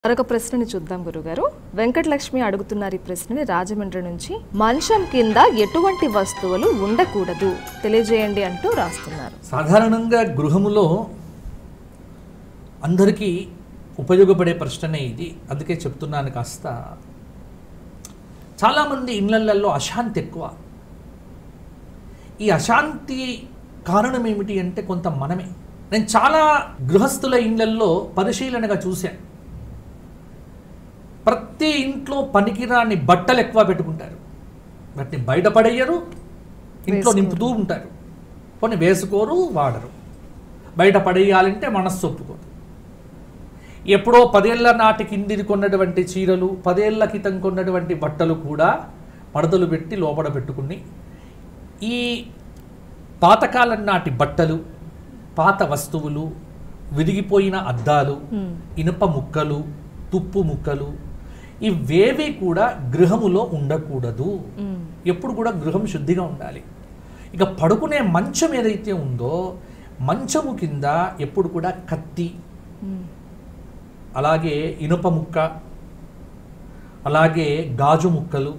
మరొక ప్రశ్నని చూద్దాం గురుగారు వెంకటలక్ష్మి అడుగుతున్నారు ఈ ప్రశ్నని రాజమండ్రి నుంచి మంచం కింద ఎటువంటి వస్తువులు ఉండకూడదు తెలియజేయండి అంటూ రాస్తున్నారు సాధారణంగా గృహములో అందరికీ ఉపయోగపడే ప్రశ్ననే ఇది అందుకే చెప్తున్నాను కాస్త చాలామంది ఇళ్ళల్లో అశాంతి ఎక్కువ ఈ అశాంతి కారణం ఏమిటి అంటే కొంత మనమే నేను చాలా గృహస్థుల ఇళ్ళల్లో పరిశీలనగా చూశాను ప్రతి ఇంట్లో పనికిరాని బట్టలు ఎక్కువ పెట్టుకుంటారు వాటిని బయటపడేయరు ఇంట్లో నింపుతూ ఉంటారు కొన్ని వేసుకోరు వాడరు బయట పడేయాలంటే మనస్సు ఒప్పుకోదు ఎప్పుడో పదేళ్ల నాటి కిందిది కొన్నటువంటి చీరలు పదేళ్ల క్రితం కొన్నటువంటి బట్టలు కూడా మడతలు పెట్టి లోపల పెట్టుకుని ఈ పాతకాలం నాటి బట్టలు పాత వస్తువులు విరిగిపోయిన అద్దాలు మ్మ్. ఇనుప ముక్కలు తుప్పు ముక్కలు ఇవేవి కూడా గృహములో ఉండకూడదు మ్మ్. ఎప్పుడు కూడా గృహం శుద్ధిగా ఉండాలి ఇక పడుకునే మంచం ఏదైతే ఉందో మంచము కింద ఎప్పుడు కూడా కత్తి మ్మ్. అలాగే ఇనుప ముక్క అలాగే గాజు ముక్కలు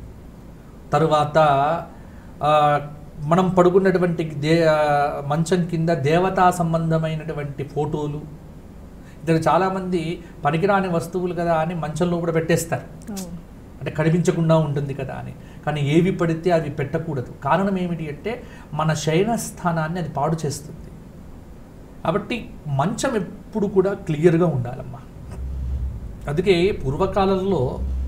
తరువాత ఆ, మనం పడుకున్నటువంటి దే ఆ, మంచం కింద దేవతా సంబంధమైనటువంటి ఫోటోలు ఇద్దరు చాలామంది పనికిరాని వస్తువులు కదా అని మంచంలో కూడా పెట్టేస్తారు అవును. అంటే కనిపించకుండా ఉంటుంది కదా అని కానీ ఏవి పడితే అవి పెట్టకూడదు కారణం ఏమిటి అంటే మన శయన స్థానాన్ని అది పాడు చేస్తుంది కాబట్టి మంచం ఎప్పుడు కూడా క్లియర్గా ఉండాలమ్మా అందుకే పూర్వకాలంలో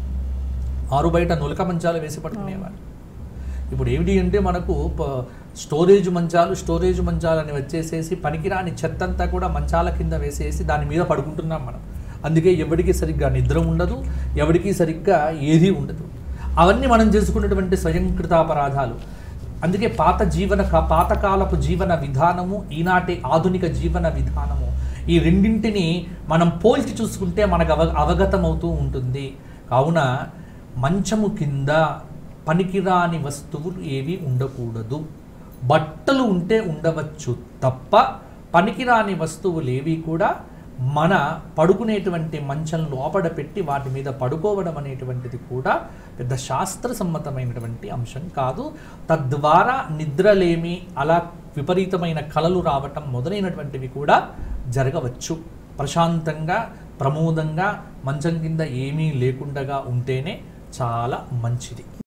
ఆరు బయట నులక మంచాలు వేసి పడుకునేవారు ఇప్పుడు ఏమిటి అంటే మనకు ప- స్టోరేజ్ మంచాలు స్టోరేజ్ మంచాలు అని వచ్చేసేసి పనికిరాని చెత్తంతా కూడా మంచాల కింద వేసేసి దాని మీద పడుకుంటున్నాం మనం అందుకే ఎవరికి సరిగ్గా నిద్ర ఉండదు ఎవరికి సరిగ్గా ఏదీ ఉండదు అవన్నీ మనం చేసుకున్నటువంటి స్వయంకృతాపరాధాలు అందుకే పాత జీవన క- పాతకాలపు జీవన విధానము ఈనాటి ఆధునిక జీవన విధానము ఈ రెండింటిని మనం పోల్చి చూసుకుంటే మనకు అవ అవగతం అవుతూ ఉంటుంది కావున మంచము కింద పనికిరాని వస్తువులు ఏవి ఉండకూడదు బట్టలు ఉంటే ఉండవచ్చు తప్ప పనికిరాని వస్తువులు ఏవి కూడా మన పడుకునేటువంటి మంచం లోపల పెట్టి వాటి మీద పడుకోవడం అనేటువంటిది కూడా పెద్ద శాస్త్ర సమ్మతమైనటువంటి అంశం కాదు తద్వారా నిద్రలేమి అలా విపరీతమైన కలలు రావటం మొదలైనటువంటివి కూడా జరగవచ్చు ప్రశాంతంగా ప్రమోదంగా మంచం కింద ఏమీ లేకుండగా ఉంటేనే చాలా మంచిది